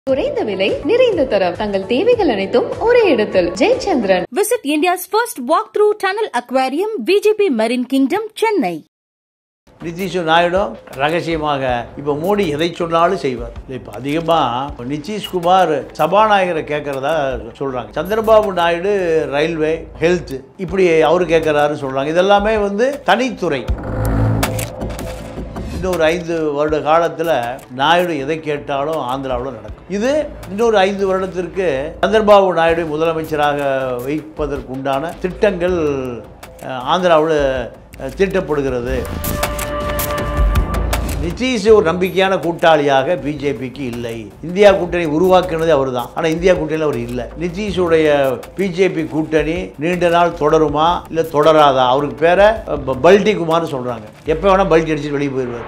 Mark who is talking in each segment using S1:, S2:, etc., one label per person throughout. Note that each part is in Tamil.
S1: குறைந்த விலை நிறைந்த தரம் தங்கள் தேவைகள் அனைத்தும் ஒரே இடத்தில் Jayachandran
S2: Visit India's first walk-through tunnel aquarium, VGP Marine Kingdom, Chennai.
S3: Nitish நாயுடும் ரகசியமாக இப்போ மோடி எதை சொன்னாலும் செய்வார் இப்போ அதிகமாக நிதிஷ்குமார் சபாநாயகரை கேட்கறதா சொல்கிறாங்க சந்திரபாபு நாயுடு ரயில்வே ஹெல்த் இப்படி அவர் கேட்குறாருன்னு சொல்கிறாங்க இதெல்லாமே வந்து தனித்துறை இன்னொரு ஐந்து வருட காலத்தில் நாயுடு எதை கேட்டாலும் ஆந்திராவில் நடக்கும் இது இன்னொரு ஐந்து வருடத்திற்கு சந்திரபாபு நாயுடு முதலமைச்சராக வைப்பதற்கு உண்டான திட்டங்கள் அஹ், ஆந்திராவில் அஹ், தீட்டப்படுகிறது நிதிஷ் ஒரு நம்பிக்கையான கூட்டாளியாக பிஜேபிக்கு இல்லை இந்தியா கூட்டணி உருவாக்குனது அவர் தான் ஆனால் இந்தியா கூட்டணியில் அவர் இல்லை நிதிஷுடைய பிஜேபி கூட்டணி நீண்ட நாள் தொடருமா இல்லை தொடராதா அவருக்கு பேரை ப- பல்டி குமார்னு சொல்கிறாங்க எப்போ வேணால் பல்டி அடிச்சுட்டு வெளியே போயிடுவார்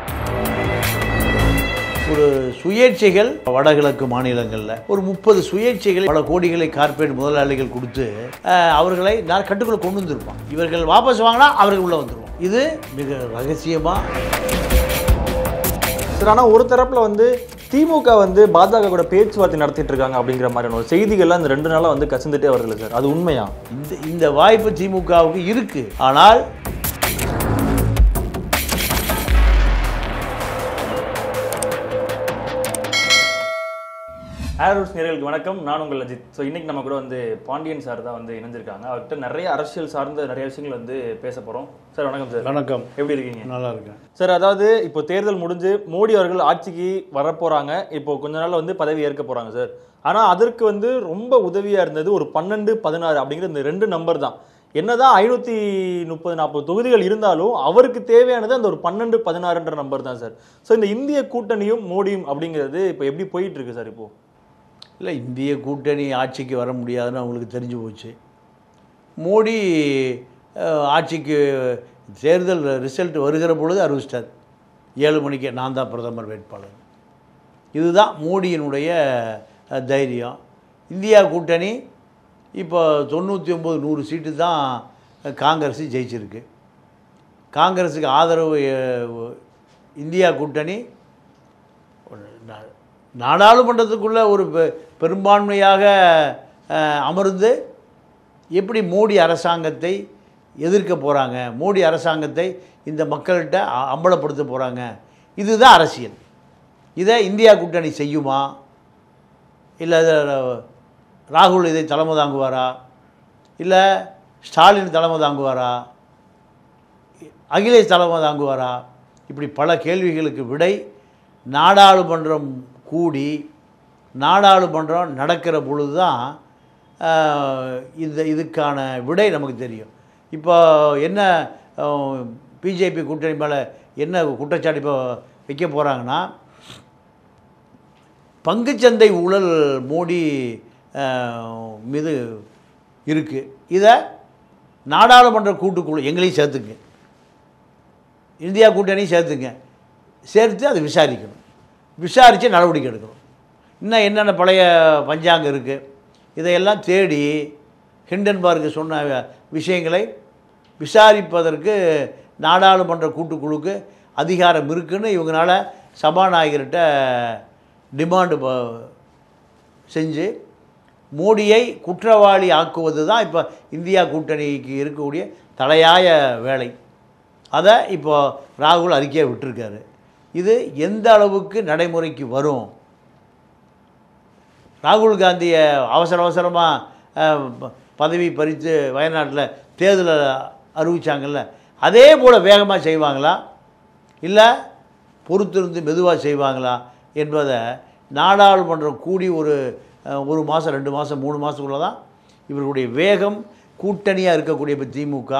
S3: ஒரு சுயேட்சைகள் வடகிழக்கு மாநிலங்களில் ஒரு முப்பது சுயேட்சைகள் பல கோடிகளை கார்ப்பரேட் முதலாளிகள் கொடுத்து அஹ், அவர்களை நான் கட்டுக்குள்ள கொண்டு வந்திருப்பான் இவர்கள் வாபஸ் வாங்கினா அவர்கள் உள்ள வந்துருவோம் இது மிக ரகசியமாக
S4: சார் ஆனால் ஒரு தரப்புல வந்து திமுக வந்து பாஜக கூட பேச்சுவார்த்தை நடத்திட்டு இருக்காங்க அப்படிங்கிற மாதிரியான ஒரு செய்திகள்லாம் இந்த ரெண்டு நாளா வந்து கசிந்துட்டே வருது சார் அது உண்மையா
S3: இந்த இந்த வாய்ப்பு திமுகவுக்கு இருக்கு ஆனால்
S4: ஏரோஸ் நேர்களுக்கு வணக்கம் நான் உங்கள் அஜித் ஸோ இன்னைக்கு நம்ம கூட வந்து பாண்டியன் சார் தான் வந்து இணைஞ்சிருக்காங்க அவர்கிட்ட நிறைய அரசியல் சார்ந்த நிறைய விஷயங்கள் வந்து பேச போறோம் சார் வணக்கம் சார்
S3: வணக்கம்
S4: எப்படி இருக்கீங்க
S3: நல்லா இருக்கேன்
S4: சார் அதாவது இப்போ தேர்தல் முடிஞ்சு மோடி அவர்கள் ஆட்சிக்கு வரப்போறாங்க இப்போ கொஞ்ச நாள்ல வந்து பதவி ஏற்க போறாங்க சார் ஆனா அதற்கு வந்து ரொம்ப உதவியா இருந்தது ஒரு பன்னெண்டு பதினாறு அப்படிங்கிற இந்த ரெண்டு நம்பர் தான் என்னதான் ஐநூத்தி முப்பது நாற்பது தொகுதிகள் இருந்தாலும் அவருக்கு தேவையானது அந்த ஒரு பன்னெண்டு பதினாறுன்ற நம்பர் தான் சார் ஸோ இந்த இந்திய கூட்டணியும் மோடியும் அப்படிங்கிறது இப்போ எப்படி போயிட்டு இருக்கு சார் இப்போ
S3: இல்லை இந்திய கூட்டணி ஆட்சிக்கு வர முடியாதுன்னு அவங்களுக்கு தெரிஞ்சு போச்சு மோடி அஹ், ஆட்சிக்கு தேர்தல் ரிசல்ட் வருகிற பொழுது அறிவிச்சிட்டார் ஏழு மணிக்கு நான் தான் பிரதமர் வேட்பாளர் இதுதான் மோடியினுடைய அஹ், தைரியம் இந்தியா கூட்டணி இப்போ தொண்ணூற்றி ஒம்பது நூறு சீட்டு தான் காங்கிரஸ் ஜெயிச்சிருக்கு காங்கிரஸுக்கு ஆதரவு அஹ், இந்தியா கூட்டணி ஒரு நா- நாடாளுமன்றத்துக்குள்ள ஒரு பெ- பெரும்பான்மையாக அஹ், அமர்ந்து எப்படி மோடி அரசாங்கத்தை எதிர்க்க போகிறாங்க மோடி அரசாங்கத்தை இந்த மக்கள்கிட்ட அ- அம்பலப்படுத்த போகிறாங்க இதுதான் அரசியல் இதை இந்தியா கூட்டணி செய்யுமா இல்லை ராகுல் இதை தலைமை தாங்குவாரா இல்லை ஸ்டாலின் தலைமை தாங்குவாரா அகிலேஷ் தலைமை தாங்குவாரா இப்படி பல கேள்விகளுக்கு விடை நாடாளுமன்றம் கூடி நாடாளுமன்றம் நடக்கிற பொழுது தான் ஆஹ், இந்த இதுக்கான விடை நமக்கு தெரியும் இப்போ என்ன பிஜேபி கூட்டணி மேலே என்ன குற்றச்சாட்டு இப்போ வைக்க போகிறாங்கன்னா பங்குச்சந்தை ஊழல் மோடி ஆஹ், மீது இருக்குது இதை நாடாளுமன்ற கூட்டுக்குழு எங்களையும் சேர்த்துங்க இந்தியா கூட்டணியும் சேர்த்துங்க சேர்த்து அதை விசாரிக்கணும் விசாரித்து நடவடிக்கை எடுக்கணும் இன்னும் என்னென்ன பழைய பஞ்சாங்கம் இருக்குது இதையெல்லாம் தேடி ஹிண்டன்பர்க் சொன்ன விஷயங்களை விசாரிப்பதற்கு நாடாளுமன்ற கூட்டுக்குழுக்கு அதிகாரம் இருக்குன்னு இவங்களால சபாநாயகர்கிட்ட டிமாண்டு ப- செஞ்சு மோடியை குற்றவாளி ஆக்குவது தான் இப்போ இந்தியா கூட்டணிக்கு இருக்கக்கூடிய தலையாய வேலை அதை இப்போ ராகுல் அறிக்கையை விட்டிருக்காரு இது எந்த அளவுக்கு நடைமுறைக்கு வரும் ராகுல் காந்தியை அவசர அவசரமாக பதவி பறித்து வயநாட்டில் தேர்தலை அறிவிச்சாங்கல்ல அதே போல் வேகமாக செய்வாங்களா இல்லை பொறுத்திருந்து மெதுவாக செய்வாங்களா என்பதை நாடாளுமன்றம் கூடி ஒரு அஹ், ஒரு மாதம் ரெண்டு மாதம் மூணு மாதத்துக்குள்ள தான் இவர்களுடைய வேகம் கூட்டணியாக இருக்கக்கூடிய இப்போ திமுக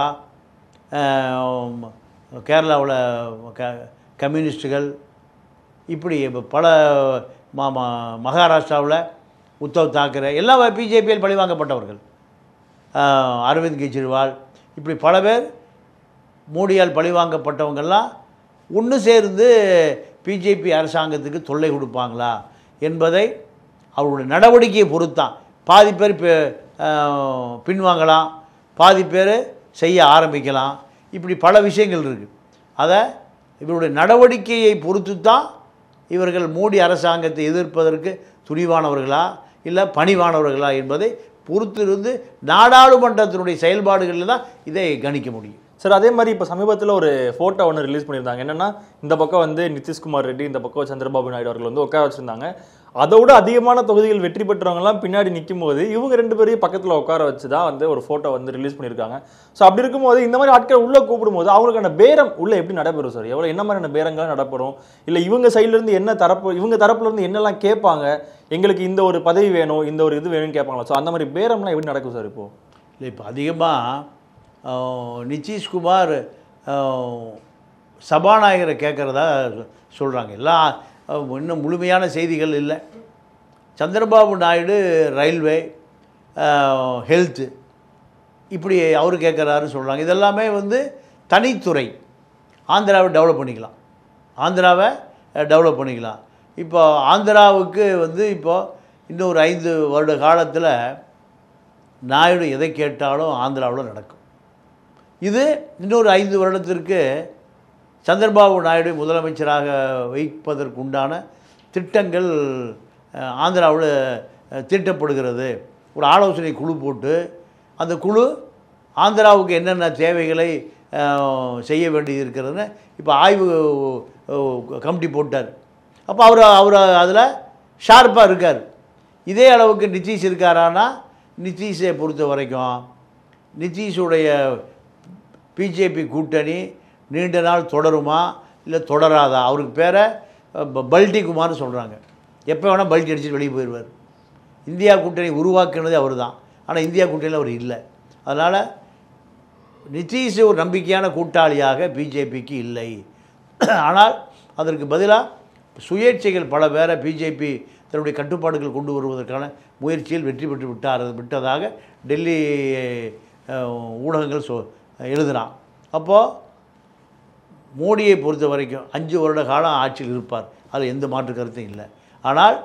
S3: கேரளாவில் க கம்யூனிஸ்டுகள் இப்படி இப்ப பல ம ம- மகாராஷ்டிராவில் உத்தவ் தாக்கரே எல்லாம் பிஜேபியில் பழிவாங்கப்பட்டவர்கள் ஆஹ், அரவிந்த் கெஜ்ரிவால் இப்படி பல பேர் மோடியால் பழிவாங்கப்பட்டவங்கெல்லாம் ஒன்று சேர்ந்து பிஜேபி அரசாங்கத்துக்கு தொல்லை கொடுப்பாங்களா என்பதை அவருடைய நடவடிக்கையை பொறுத்தான் பாதி பேர் பி- ஆஹ், பின்வாங்கலாம் பாதி பேர் செய்ய ஆரம்பிக்கலாம் இப்படி பல விஷயங்கள் இருக்குது அதை இவருடைய நடவடிக்கையை பொறுத்து தான் இவர்கள் மோடி அரசாங்கத்தை எதிர்ப்பதற்கு துணிவானவர்களா இல்லை பணிவானவர்களா என்பதை பொறுத்திருந்து நாடாளுமன்றத்தினுடைய செயல்பாடுகளில் தான் இதை கணிக்க முடியும்
S4: சார் அதே மாதிரி இப்போ சமீபத்தில் ஒரு ஃபோட்டோ ஒன்று ரிலீஸ் பண்ணியிருந்தாங்க என்னன்னா இந்த பக்கம் வந்து நிதிஷ்குமார் ரெட்டி இந்த பக்கம் சந்திரபாபு நாயுடு அவர்கள் வந்து உட்கார வச்சிருந்தாங்க அதை விட அதிகமான தொகுதிகள் வெற்றி பெற்றவங்கலாம் பின்னாடி நிற்கும் போது இவங்க ரெண்டு பேரையும் பக்கத்தில் உட்கார வச்சு தான் வந்து ஒரு ஃபோட்டோ வந்து ரிலீஸ் பண்ணியிருக்காங்க ஸோ அப்படி இருக்கும்போது இந்த மாதிரி ஆட்கள் உள்ளே கூப்பிடும்போது அவங்களுக்கான பேரம் உள்ள எப்படி நடைபெறும் சார் எவ்வளோ என்ன மாதிரியான பேரங்கள் நடைபெறும் இல்லை இவங்க சைடுல இருந்து என்ன தரப்பு இவங்க தரப்புல இருந்து என்னெல்லாம் கேட்பாங்க எங்களுக்கு இந்த ஒரு பதவி வேணும் இந்த ஒரு இது வேணும்னு கேட்பாங்களா ஸோ அந்த மாதிரி பேரம்லாம் எப்படி நடக்கும் சார் இப்போ
S3: இல்லை இப்போ அதிகமாக நிதிஷ்குமார் ஆஹ், சபாநாயகரை கேட்குறதா சொல்கிறாங்க எல்லாம் ஆஹ், இன்னும் முழுமையான செய்திகள் இல்லை சந்திரபாபு நாயுடு ரயில்வே ஹெல்த்து இப்படி அவர் கேட்குறாருன்னு சொல்கிறாங்க இதெல்லாமே வந்து தனித்துறை ஆந்திராவை டெவலப் பண்ணிக்கலாம் ஆந்திராவை டெவலப் பண்ணிக்கலாம் இப்போ ஆந்திராவுக்கு வந்து இப்போ இன்னும் ஒரு ஐந்து வருட காலத்தில் நாயுடு எதை கேட்டாலும் ஆந்திராவில் நடக்கும் இது இன்னொரு ஐந்து வருடத்திற்கு சந்திரபாபு நாயுடு முதலமைச்சராக வைப்பதற்கு உண்டான திட்டங்கள் அஹ், ஆந்திராவில் அஹ், தீட்டப்படுகிறது ஒரு ஆலோசனை குழு போட்டு அந்த குழு ஆந்திராவுக்கு என்னென்ன தேவைகளை அஹ், செய்ய வேண்டியது இருக்கிறதுன்னு இப்போ ஆய்வு அஹ், கமிட்டி போட்டார் அப்போ அவர் அவர் அதில் ஷார்ப்பாக இருக்கார் இதே அளவுக்கு நிதிஷ் இருக்காரானா நிதிஷை பொறுத்த வரைக்கும் நிதிஷுடைய பிஜேபி கூட்டணி நீண்ட நாள் தொடருமா இல்லை தொடராதா அவருக்கு பேரை ப- பல்டி குமார்னு சொல்கிறாங்க எப்போ வேணால் பல்டி அடிச்சுட்டு வெளியே போயிடுவார் இந்தியா கூட்டணி உருவாக்குனதே அவர் தான் ஆனால் இந்தியா கூட்டணியில் அவர் இல்லை அதனால் நிதிஷ் ஒரு நம்பிக்கையான கூட்டாளியாக பிஜேபிக்கு இல்லை ஆனால் அதற்கு பதிலாக சுயேட்சைகள் பல பேரை பிஜேபி தன்னுடைய கட்டுப்பாடுகள் கொண்டு வருவதற்கான முயற்சியில் வெற்றி பெற்று விட்டார் விட்டதாக டெல்லி அஹ், ஊடகங்கள் சொ எழுதுகிறான் அப்போது மோடியை பொறுத்த வரைக்கும் அஞ்சு வருட காலம் ஆட்சியில் இருப்பார் அதில் எந்த மாற்று கருத்தும் இல்லை ஆனால்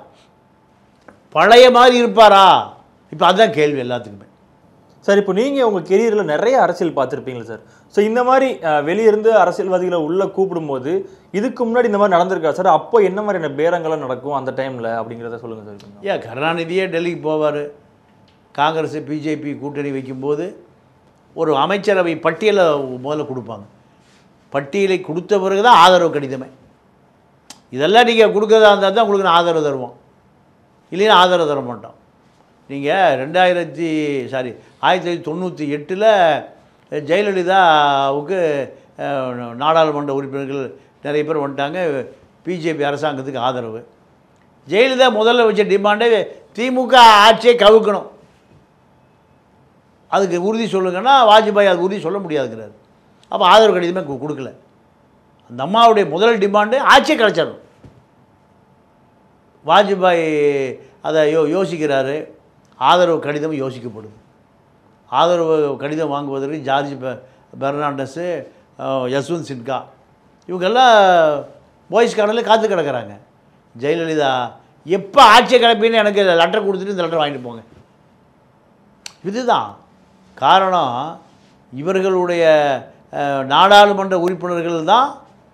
S3: பழைய மாதிரி இருப்பாரா இப்போ அதுதான் கேள்வி எல்லாத்துக்குமே
S4: சார் இப்போ நீங்க உங்க கெரியர்ல நிறைய அரசியல் பார்த்துருப்பீங்களா சார் ஸோ இந்த மாதிரி அஹ், வெளியிருந்து அரசியல்வாதிகளை உள்ள கூப்பிடும்போது இதுக்கு முன்னாடி இந்த மாதிரி நடந்திருக்கா சார் அப்போ என்ன மாதிரியான பேரங்கள்லாம் நடக்கும் அந்த டைம்ல அப்படிங்கிறத சொல்லுங்க சார் கொஞ்சம்.
S3: ஏன் கருணாநிதியே டெல்லிக்கு போவார் காங்கிரஸ் பிஜேபி கூட்டணி வைக்கும்போது ஒரு அமைச்சரவை பட்டியலை முதல்ல கொடுப்பாங்க பட்டியலை கொடுத்த பிறகு தான் ஆதரவு கடிதமே இதெல்லாம் நீங்கள் கொடுக்கறதா இருந்தால் தான் உங்களுக்கு நான் ஆதரவு தருவோம் இல்லைன்னா ஆதரவு தர மாட்டோம் நீங்கள் ரெண்டாயிரத்தி சாரி ஆயிரத்தி தொள்ளாயிரத்தி தொண்ணூற்றி எட்டில் ஜெயலலிதாவுக்கு அஹ், நாடாளுமன்ற உறுப்பினர்கள் நிறைய பேர் வந்துட்டாங்க பிஜேபி அரசாங்கத்துக்கு ஆதரவு ஜெயலலிதா முதல்ல வச்ச டிமாண்டே திமுக ஆட்சியை கவுக்கணும் அதுக்கு உறுதி சொல்லுங்கன்னா வாஜ்பாய் அது உறுதி சொல்ல முடியாதுங்கிறார் அப்போ ஆதரவு கடிதமே கு- கொடுக்கல அந்த அம்மாவுடைய முதல் டிமாண்டு ஆட்சியை கிடச்சிடணும் வாஜ்பாய் அதை யோ யோசிக்கிறாரு ஆதரவு கடிதம் யோசிக்கப்படுது ஆதரவு கடிதம் வாங்குவதற்கு ஜார்ஜ் பெ- பெர்னாண்டஸு அஹ், யஸ்வந்த் சின்ஹா இவங்கெல்லாம் பாய்ஸ் கார்டனில் காத்து கிடக்குறாங்க ஜெயலலிதா எப்போ ஆட்சியை கிளப்பின்னு எனக்கு லெட்டர் கொடுத்துட்டு இந்த லெட்டர் வாங்கிட்டு போங்க இதுதான் காரணம் இவர்களுடைய அஹ், நாடாளுமன்ற உறுப்பினர்கள் தான்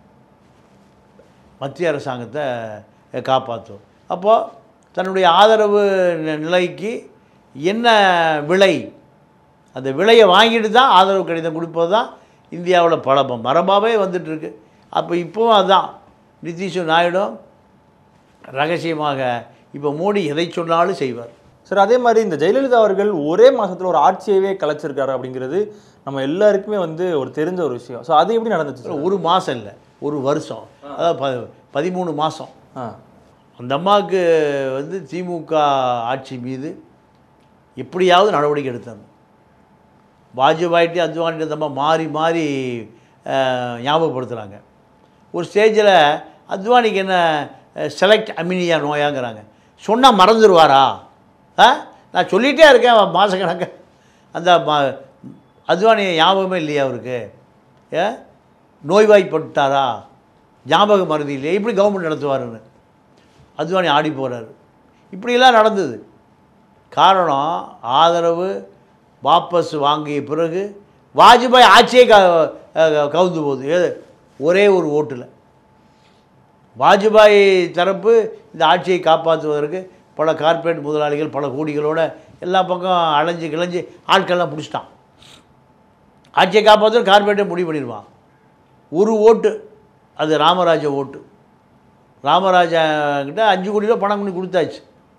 S3: மத்திய அரசாங்கத்தை காப்பாற்றும் அப்போது தன்னுடைய ஆதரவு நி- நிலைக்கு என்ன விலை அந்த விலையை வாங்கிட்டு தான் ஆதரவு கடிதம் கொடுப்பது தான் இந்தியாவில் பழப்பம் மரபாகவே வந்துட்டுருக்கு அப்போ இப்போவும் அதுதான் நிதிஷும் நாயுடும் ரகசியமாக இப்போ மோடி எதை சொன்னாலும் செய்வார்
S4: சார் அதே மாதிரி இந்த ஜெயலலிதா அவர்கள் ஒரே மாசத்துல ஒரு ஆட்சியவே கலைச்சிருக்காரு அப்படிங்கிறது நம்ம எல்லாருக்குமே வந்து ஒரு தெரிஞ்ச ஒரு விஷயம் ஸோ அது எப்படி நடந்துச்சு சார்
S3: ஒரு மாதம் இல்லை ஒரு வருஷம் அதாவது ப பதிமூணு மாதம்
S4: ஆ
S3: அந்த அம்மாவுக்கு வந்து திமுக ஆட்சி மீது எப்படியாவது நடவடிக்கை எடுத்தாங்க வாஜ்பாயிட்டு அத்வானிட்டு அந்த அம்மா மாறி மாறி அஹ், ஞாபகப்படுத்துகிறாங்க ஒரு ஸ்டேஜில் அத்வானிக்கு என்ன செலக்ட் அமினியா நோயாங்கிறாங்க சொன்னால் மறந்துடுவாரா ஆ நான் சொல்லிகிட்டே இருக்கேன் மாதக்கணக்க அந்த ம- அத்வானி ஞாபகமே இல்லையா அவருக்கு ஏ நோய்வாய்ப்பட்டாரா ஞாபக மருதி இல்லையா இப்படி கவர்மெண்ட் நடத்துவாருன்னு அத்வானி ஆடி போகிறாரு இப்படியெல்லாம் நடந்தது காரணம் ஆதரவு வாபஸ் வாங்கிய பிறகு வாஜ்பாய் ஆட்சியே க அஹ் கவுந்து போகுது ஏது ஒரே ஒரு ஓட்டில் வாஜ்பாய் தரப்பு இந்த ஆட்சியை காப்பாற்றுவதற்கு பல கார்ப்பரேட் முதலாளிகள் பல கோடிகளோட எல்லா பக்கம் அலைஞ்சு கிளைஞ்சு ஆட்கள்லாம் பிடிச்சிட்டான் ஆட்சியை காப்பாற்ற கார்ப்பரேட்டை முடிவு பண்ணிடுவான் ஒரு ஓட்டு அது ராமராஜ ஓட்டு ராமராஜா கிட்ட அஞ்சு கோடி ரூபா பணம் பண்ணி கொடுத்தாச்சு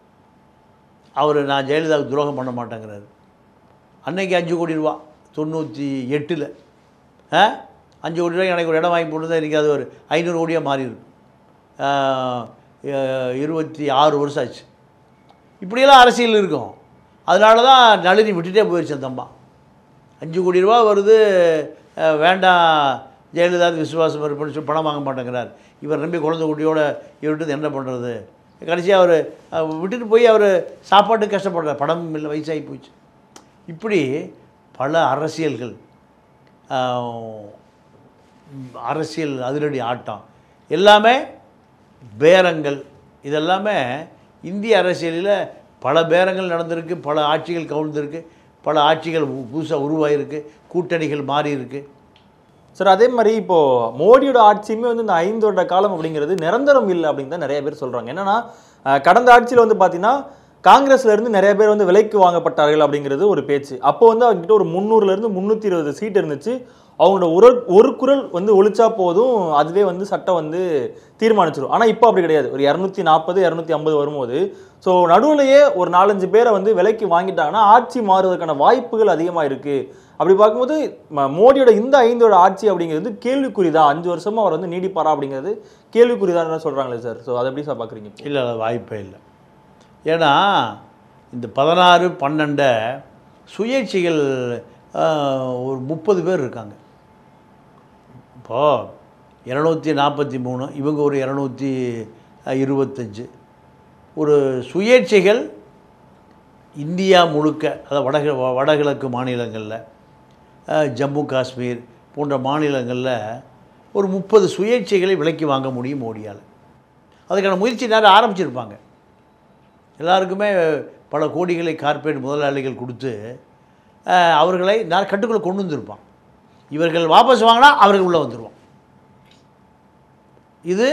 S3: அவர் நான் ஜெயலலிதாவுக்கு துரோகம் பண்ண மாட்டேங்கிறாரு அன்னைக்கு அஞ்சு கோடி ரூபா தொண்ணூற்றி எட்டில் ஆ அஞ்சு கோடி ரூபாய் எனக்கு ஒரு இடம் வாங்கி போட்டு இன்றைக்கி அது ஒரு ஐநூறு கோடியாக மாறி இருக்கு ஆ, அஹ், இருபத்தி ஆறு வருஷம் ஆச்சு இப்படியெல்லாம் அரசியல் இருக்கும் அதனால தான் நளினி விட்டுட்டே போயிடுச்சு அந்த அம்மா அஞ்சு கோடி ரூபா வருது அஹ், வேண்டாம் ஜெயலலிதா விசுவாசம் இருப்புன்னு சொல்லி பணம் வாங்க மாட்டேங்கிறார் இவர் நம்பி குழந்தை குட்டியோட இவர்கிட்ட என்ன பண்ணுறது கடைசியாக அவர் விட்டுட்டு போய் அவர் சாப்பாட்டுக்கு கஷ்டப்படுறார் படம் இல்லை வயசாகி போச்சு இப்படி பல அரசியல்கள் ஆஹ், அரசியல் அதிரடி ஆட்டம் எல்லாமே பேரங்கள் இதெல்லாமே இந்திய அரசியலில் பல பேரங்கள் நடந்திருக்கு பல ஆட்சிகள் கவுழ்ந்திருக்கு பல ஆட்சிகள் புதுசாக உருவாகிருக்கு கூட்டணிகள் மாறி இருக்கு
S4: சார் அதே மாதிரி இப்போ மோடியோட ஆட்சியுமே வந்து இந்த ஐந்து வருட காலம் அப்படிங்கிறது நிரந்தரம் இல்லை அப்படின்னு தான் நிறைய பேர் சொல்றாங்க என்னன்னா அஹ், கடந்த ஆட்சியில் வந்து பார்த்தீங்கன்னா காங்கிரஸ்ல இருந்து நிறைய பேர் வந்து விலைக்கு வாங்கப்பட்டார்கள் அப்படிங்கிறது ஒரு பேச்சு அப்போ வந்து அவங்ககிட்ட ஒரு முந்நூறுல இருந்து முந்நூற்றி இருபது சீட் இருந்துச்சு அவங்களோட ஒரு ஒரு குரல் வந்து ஒழிச்சா போதும் அதுவே வந்து சட்டம் வந்து தீர்மானிச்சிடும் ஆனால் இப்போ அப்படி கிடையாது ஒரு இரநூத்தி நாற்பது இரநூத்தி ஐம்பது வரும்போது ஸோ நடுவுலையே ஒரு நாலஞ்சு பேரை வந்து விலைக்கு வாங்கிட்டாங்கன்னா ஆட்சி மாறுவதற்கான வாய்ப்புகள் அதிகமாக இருக்கு அப்படி பார்க்கும்போது ம- மோடியோட இந்த ஐந்தோட ஆட்சி அப்படிங்கிறது கேள்விக்குறிதான் அஞ்சு வருஷமா அவர் வந்து நீடிப்பாரா அப்படிங்கிறது கேள்விக்குறிதான் சொல்றாங்களே சார் ஸோ அதை எப்படி சார் பார்க்குறீங்க
S3: இல்லை அது வாய்ப்பே இல்லை ஏன்னா இந்த பதினாறு பன்னெண்டை சுயேட்சைகள் ஆஹ், ஒரு முப்பது பேர் இருக்காங்க இப்போது இரநூத்தி நாற்பத்தி மூணு இவங்க ஒரு இரநூத்தி இருபத்தஞ்சு ஒரு சுயேட்சைகள் இந்தியா முழுக்க அதாவது வடக வடகிழக்கு மாநிலங்களில் அஹ், ஜம்மு காஷ்மீர் போன்ற மாநிலங்களில் ஒரு முப்பது சுயேட்சைகளை விலைக்கு வாங்க முடியும் மோடியால் அதுக்கான முயற்சி நேரம் ஆரம்பிச்சிருப்பாங்க எல்லாருக்குமே பல கோடிகளை கார்ப்பரேட் முதலாளிகள் கொடுத்து அஹ், அவர்களை நான் கட்டுக்குள்ளே கொண்டு வந்திருப்பான் இவர்கள் வாபஸ் வாங்கினா அவர்கள் உள்ளே வந்துடுவான் இது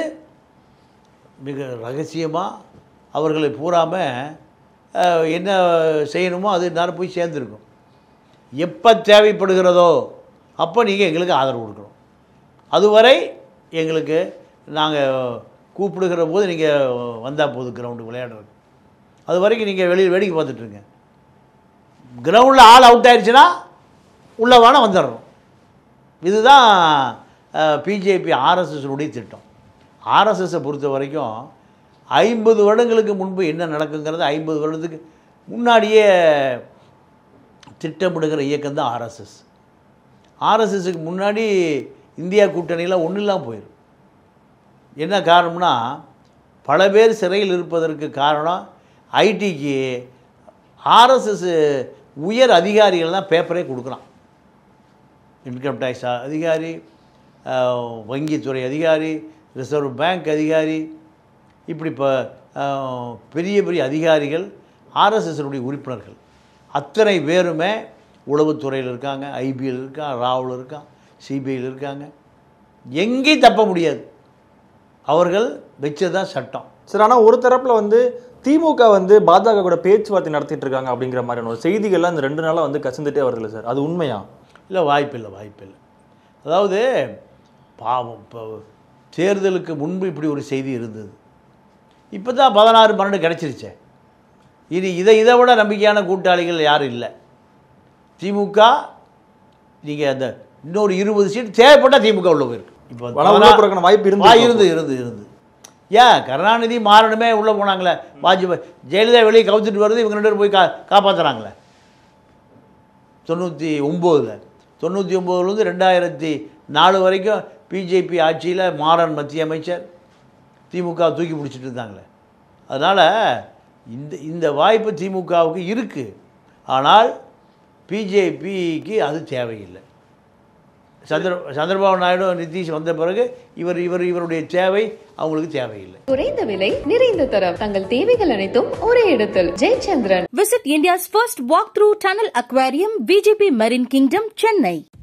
S3: மிக ரகசியமாக அவர்களை பூராமல் அஹ், என்ன செய்யணுமோ அது நேரம் போய் சேர்ந்துருக்கும் எப்போ தேவைப்படுகிறதோ அப்போ நீங்கள் எங்களுக்கு ஆதரவு கொடுக்கணும் அதுவரை எங்களுக்கு நாங்கள் கூப்பிடுகிற போது நீங்கள் வந்தால் போதும் கிரவுண்டு விளையாடுறது அது வரைக்கும் நீங்கள் வெளியில் வேடிக்கை பார்த்துட்ருங்க கிரவுண்டில் ஆள் அவுட் ஆயிடுச்சுன்னா உள்ள வேணா வந்துடுறோம் இதுதான் பிஜேபி ஆர்எஸ்எஸ்னுடைய திட்டம் ஆர்எஸ்எஸை பொறுத்த வரைக்கும் ஐம்பது வருடங்களுக்கு முன்பு என்ன நடக்குங்கிறது ஐம்பது வருடத்துக்கு முன்னாடியே திட்டமிடுகிற இயக்கம் தான் ஆர்எஸ்எஸ் ஆர்எஸ்எஸ்க்கு முன்னாடி இந்தியா கூட்டணியில் ஒன்றும் இல்லாமல் போயிடும் என்ன காரணம்னா பல பேர் சிறையில் இருப்பதற்கு காரணம் ஐடிக்கு ஆர்எஸ்எஸ் உயர் அதிகாரிகள் தான் பேப்பரே கொடுக்குறான் இன்கம் டேக்ஸ் அதிகாரி அஹ், வங்கித்துறை அதிகாரி ரிசர்வ் பேங்க் அதிகாரி இப்படி இப்போ பெரிய பெரிய அதிகாரிகள் ஆர்எஸ்எஸ்னுடைய உறுப்பினர்கள் அத்தனை பேருமே உளவுத்துறையில் இருக்காங்க ஐபிஎல் இருக்கான் ராவில் இருக்கான் சிபிஐயில் இருக்காங்க எங்கேயும் தப்ப முடியாது அவர்கள் வச்சது தான் சட்டம்
S4: சார் ஆனா ஒரு தரப்புல வந்து திமுக வந்து பாஜக கூட பேச்சுவார்த்தை நடத்திட்டு இருக்காங்க அப்படிங்கிற மாதிரியான ஒரு செய்திகள்லாம் இந்த ரெண்டு நாளா வந்து கசிந்துட்டே வருதுல்ல சார் அது உண்மையா
S3: இல்லை வாய்ப்பில்லை வாய்ப்பில்லை அதாவது பாவம் இப்போ தேர்தலுக்கு முன்பு இப்படி ஒரு செய்தி இருந்தது இப்போ தான் பதினாறு பன்னெண்டு கிடச்சிருச்சே இனி இதை இதை விட நம்பிக்கையான கூட்டாளிகள் யாரும் இல்லை திமுக நீங்கள் அந்த இன்னொரு இருபது சீட் தேவைப்பட்டால் திமுக உள்ள போயிருக்கு இப்போ
S4: ஆனா உள்ள போறதுக்கான வாய்ப்பு இருந்து
S3: வா, இருந்து இருந்து இருந்து ஏன் கருணாநிதி மாறணுமே உள்ளே போனாங்களே வாஜ்பாய் ஜெயலலிதா வெளியே கவுத்துட்டு வருது இவங்க ரெண்டு பேரும் போய் கா காப்பாற்றுறாங்களே தொண்ணூற்றி ஒம்போதில் தொண்ணூற்றி ஒம்போதுலேருந்து ரெண்டாயிரத்தி நாலு வரைக்கும் பிஜேபி ஆட்சியில் மாறன் மத்திய அமைச்சர் திமுக தூக்கி பிடிச்சிட்டு இருந்தாங்களே அதனால் இந்த இந்த வாய்ப்பு திமுகவுக்கு இருக்குது ஆனால் பிஜேபிக்கு அது தேவையில்லை சந்திர சந்திரபாபு நாயுடு நிதிஷ் வந்த பிறகு இவர் இவர் இவருடைய தேவை அவங்களுக்கு தேவையில்லை
S1: குறைந்த விலை நிறைந்த தரம் தங்கள் தேவைகள் அனைத்தும் ஒரே இடத்தில் Jayachandran
S2: Visit India's first walk-through tunnel aquarium, VGP Marine Kingdom, Chennai.